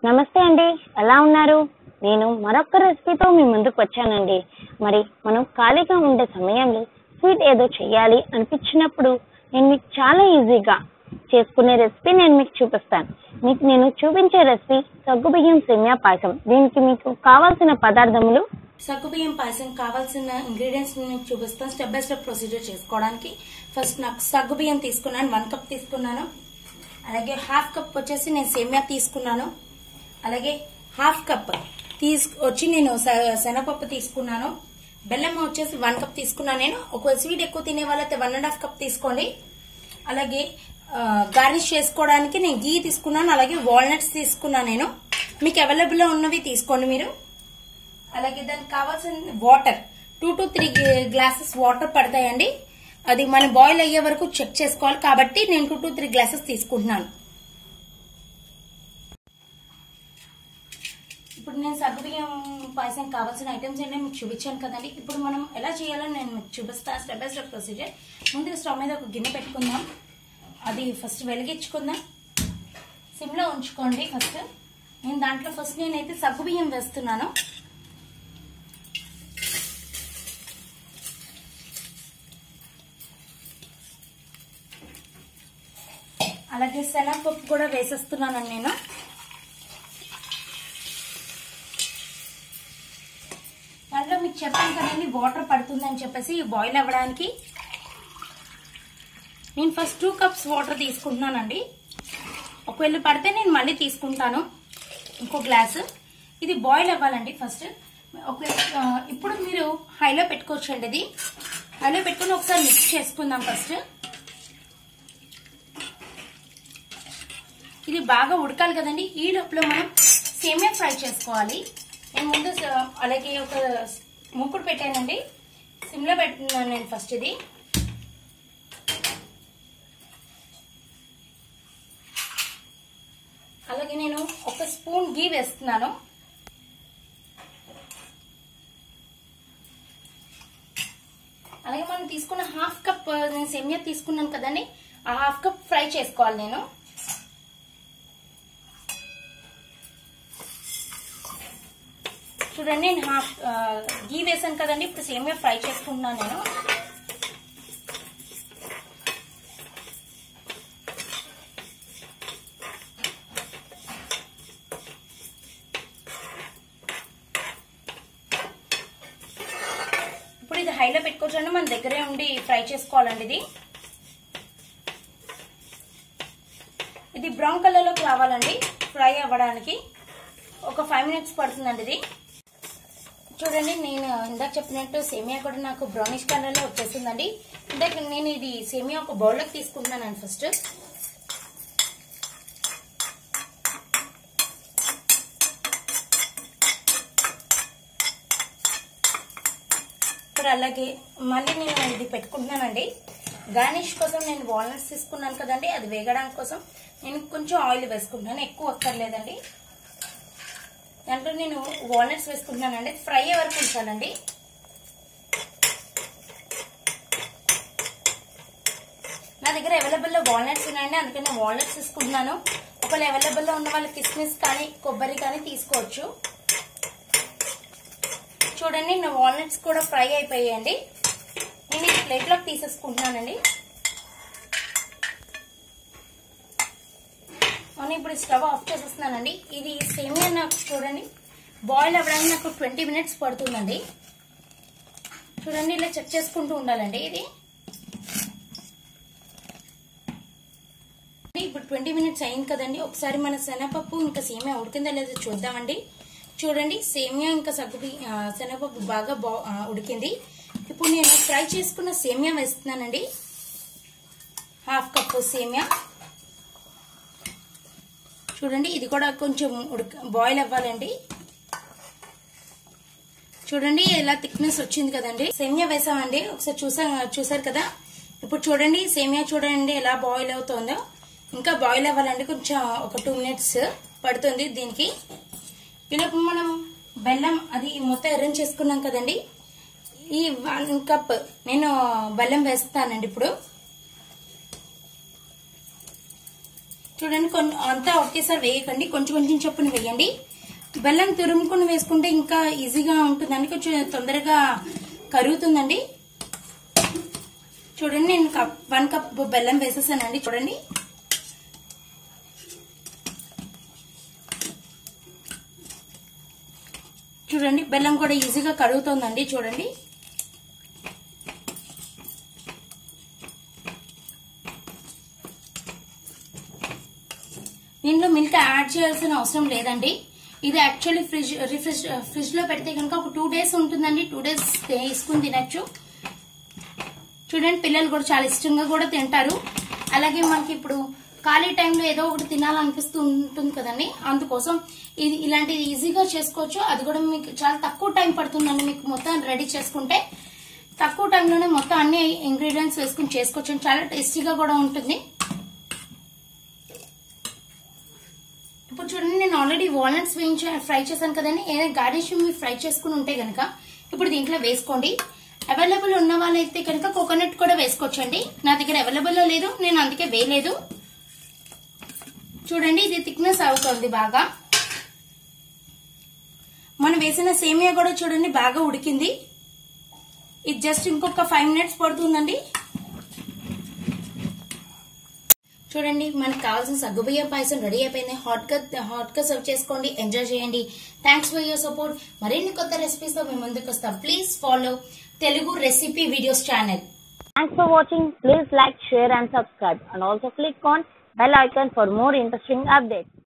నమస్తే అండి ఎలా ఉన్నారు నేను మరొక రెసిపీతో మీ ముందుకు వచ్చానండి మరి మనం ఖాళీగా ఉండే సమయంలో స్వీట్ ఏదో చేయాలి అనిపించినప్పుడు నేను మీకు చాలా ఈజీగా చేసుకునే రెసిపీ నేను మీకు చూపిస్తాను మీకు నేను చూపించే రెసిపీ సగ్గుబియ్యం సేమియా పాయసం దీనికి మీకు కావాల్సిన పదార్థములు సగ్గుబియ్యం పాయసం కావాల్సిన ఇంగ్రీడియంట్స్ నేను చూపిస్తాను స్టెప్ బై స్టెప్ ప్రొసీజర్ చేసుకోవడానికి ఫస్ట్ నాకు సగ్గుబియ్యం తీసుకున్నాను వన్ కప్ తీసుకున్నాను అలాగే హాఫ్ కప్ వచ్చేసి నేను సేమియా తీసుకున్నాను అలాగే హాఫ్ కప్ తీసు వచ్చి నేను శ- శనగపప్పు తీసుకున్నాను బెల్లం వచ్చేసి వన్ కప్ తీసుకున్నాను నేను ఒక స్వీట్ ఎక్కువ తినే వాళ్ళైతే వన్ అండ్ హాఫ్ కప్ తీసుకోండి అలాగే గార్నిష్ చేసుకోవడానికి నేను గీ తీసుకున్నాను అలాగే వాల్నట్స్ తీసుకున్నాను నేను మీకు అవైలబుల్ లో ఉన్నవి తీసుకోండి మీరు అలాగే దానికి కావాల్సిన water two to three glasses water పడతాయండి అది మన బాయిల్ అయ్యే వరకు చెక్ చేసుకోవాలి కాబట్టి నేను టూ టు త్రీ గ్లాసెస్ తీసుకుంటున్నాను ఇప్పుడు నేను సగ్గుబియ్యం పాయసం కావాల్సిన ఐటమ్స్ ఏంటో మీకు చూపించాను కదండి ఇప్పుడు మనం ఎలా చేయాలో నేను మీకు చూపిస్తాను స్టెప్ బై స్టెప్ ప్రొసీజర్ ముందుగా స్టవ్ మీద ఒక గిన్నె పెట్టుకుందాం అది ఫస్ట్ వెలిగించుకుందాం సిమ్లో ఉంచుకోండి ఫస్ట్ నేను దాంట్లో ఫస్ట్ నేనైతే సగ్గుబియ్యం వేస్తున్నాను అలాగే శనగపప్పు కూడా వేసేస్తున్నానండి నేను దాంట్లో మీకు చెప్పాను కదండి వాటర్ పడుతుందని చెప్పేసి బాయిల్ అవ్వడానికి నేను ఫస్ట్ టూ కప్స్ వాటర్ తీసుకుంటున్నానండి ఒకవేళ పడితే నేను మళ్ళీ తీసుకుంటాను ఇంకో గ్లాసు ఇది బాయిల్ అవ్వాలండి ఫస్ట్ ఒకవేళ ఆ, ఇప్పుడు మీరు హైలో పెట్టుకోవచ్చండి ఇది హైలో పెట్టుకుని ఒకసారి మిక్స్ చేసుకుందాం ఫస్ట్ ఇది బాగా ఉడకాలి కదండి ఈ లోపల మనం సేమియా ఫ్రై చేసుకోవాలి నేను ముందు స- అలాగే ఒక మూకుడు పెట్టానండి సిమ్లో పెట్టున్నాను నేను ఫస్ట్ ఇది అలాగే నేను ఒక స్పూన్ గీ వేస్తున్నాను అలాగే మనం తీసుకున్న హాఫ్ కప్ నేను సేమియా తీసుకున్నాను కదండి ఆ హాఫ్ కప్ ఫ్రై చేసుకోవాలి నేను చూడండి నేను హాఫ్ ఆ, గీ వేసాను కదండి ఇప్పుడు సేమియా ఫ్రై చేసుకుంటున్నాను నేను ఇప్పుడు ఇది హైలో పెట్టుకోవచ్చండి మన దగ్గరే ఉండి ఫ్రై చేసుకోవాలండి ఇది ఇది బ్రౌన్ కలర్ లోకి రావాలండి ఫ్రై అవ్వడానికి ఒక ఫైవ్ మినిట్స్ పడుతుందండి ఇది చూడండి నేను ఇందాక చెప్పినట్టు సేమియా కూడా నాకు బ్రౌనిష్ కలర్ లో వచ్చేసిందండి ఇందాక నేను ఇది సేమియా ఒక బౌల్లోకి తీసుకుంటున్నాను ఫస్ట్ ఇప్పుడు అలాగే మళ్ళీ నేను ఇది పెట్టుకుంటున్నానండి గార్నిష్ కోసం నేను వాల్నట్స్ తీసుకున్నాను కదండి అది వేగడానికి కోసం నేను కొంచెం ఆయిల్ వేసుకుంటున్నాను ఎక్కువ అక్కర్లేదండి దాంట్లో నేను వాల్నట్స్ వేసుకుంటున్నానండి ఫ్రై అయ్యే వరకు ఉంచాలండి నా దగ్గర అవైలబుల్ లో వాల్నట్స్ ఉన్నాయండి అందుకని నేను వాల్నట్స్ తీసుకుంటున్నాను ఒకవేళ అవైలబుల్ లో ఉన్న వాళ్ళు కిస్మిస్ కానీ కొబ్బరి కానీ తీసుకోవచ్చు చూడండి నా వాల్నట్స్ కూడా ఫ్రై అయిపోయాయండి నేను ఈ ప్లేట్ లోకి తీసేసుకుంటున్నానండి మనం ఇప్పుడు స్టవ్ ఆఫ్ చేసేస్తున్నానండి ఇది సేమియా నాకు చూడండి బాయిల్ అవ్వడానికి నాకు ట్వంటీ మినిట్స్ పడుతుందండి చూడండి ఇలా చెక్ చేసుకుంటూ ఉండాలండి ఇది ఇప్పుడు ట్వంటీ మినిట్స్ అయింది కదండి ఒకసారి మన శనగపప్పు ఇంకా సేమియా ఉడికిందా లేదో చూద్దామండి చూడండి సేమియా ఇంకా సగ్గు బి- ఆ, శనగపప్పు బాగా బా ఆ, ఉడికింది ఇప్పుడు నేను ఫ్రై చేసుకున్న సేమియా వేస్తున్నానండి హాఫ్ కప్పు సేమియా చూడండి ఇది కూడా కొంచెం ఉడక బాయిల్ అవ్వాలండి చూడండి ఇలా థిక్నెస్ వచ్చింది కదండి సేమియా వేసామండి ఒకసారి చూసా చూసారు కదా ఇప్పుడు చూడండి సేమియా చూడండి ఎలా బాయిల్ అవుతుందో ఇంకా బాయిల్ అవ్వాలండి కొంచెం ఒక టూ మినిట్స్ పడుతుంది దీనికి ఈలోపు మనం బెల్లం అది మొత్తం అరేంజ్ చేసుకున్నాం కదండి ఈ వన్ కప్ నేను బెల్లం వేస్తానండి ఇప్పుడు చూడండి కొన్ని అంతా ఒకేసారి వేయకండి కొంచెం కొంచెం చొప్పున వేయండి బెల్లం తురుముకుని వేసుకుంటే ఇంకా ఈజీగా ఉంటుందండి కొంచెం తొందరగా కరుగుతుందండి చూడండి నేను కప్ వన్ కప్ బెల్లం వేసేసానండి చూడండి చూడండి బెల్లం కూడా ఈజీగా కరుగుతుందండి చూడండి దీంట్లో మిల్క్ యాడ్ చేయాల్సిన అవసరం లేదండి ఇది యాక్చువల్లీ ఫ్రిడ్జ్ రిఫ్రిజ్ ఫ్రిడ్జ్ లో పెడితే కనుక ఒక టూ డేస్ ఉంటుందండి టూ డేస్ వేసుకుని తినచ్చు చూడండి పిల్లలు కూడా చాలా ఇష్టంగా కూడా తింటారు అలాగే మనకి ఇప్పుడు ఖాళీ టైంలో ఏదో ఒకటి తినాలనిపిస్తూ ఉంటుంది కదండి అందుకోసం ఇది ఇలాంటిది ఈజీగా చేసుకోవచ్చు అది కూడా మీకు చాలా తక్కువ టైం పడుతుందండి మీకు మొత్తం రెడీ చేసుకుంటే తక్కువ టైంలోనే మొత్తం అన్ని ఇంగ్రీడియంట్స్ వేసుకుని చేసుకోవచ్చు చాలా టేస్టీగా కూడా ఉంటుంది ఇప్పుడు చూడండి నేను ఆల్రెడీ వాల్నట్స్ వేయించి ఫ్రై చేశాను కదండి ఏదైనా గార్నిష్ మీరు ఫ్రై చేసుకుని ఉంటే కనుక ఇప్పుడు దీంట్లో వేసుకోండి అవైలబుల్ ఉన్న వాళ్ళైతే కనుక కోకోనట్ కూడా వేసుకోవచ్చండి నా దగ్గర అవైలబుల్ లేదు నేను అందుకే వేయలేదు చూడండి ఇది థిక్నెస్ అవుతుంది బాగా మనం వేసిన సేమియా కూడా చూడండి బాగా ఉడికింది ఇది జస్ట్ ఇంకొక ఫైవ్ మినిట్స్ పడుతుందండి చూడండి మనకు కావాల్సిన సగ్గుబియ్యం పాయసం రెడీ అయిపోయింది హాట్ గా హాట్ గా సర్వ్ చేసుకోండి ఎంజాయ్ చేయండి థ్యాంక్స్ ఫర్ యువర్ సపోర్ట్ మరిన్ని కొత్త రెసిపీస్ తో మేము ముందుకు వస్తాం please follow Telugu recipe videos channel Thanks for watching. Please like, share and subscribe and also click on bell icon for more interesting updates.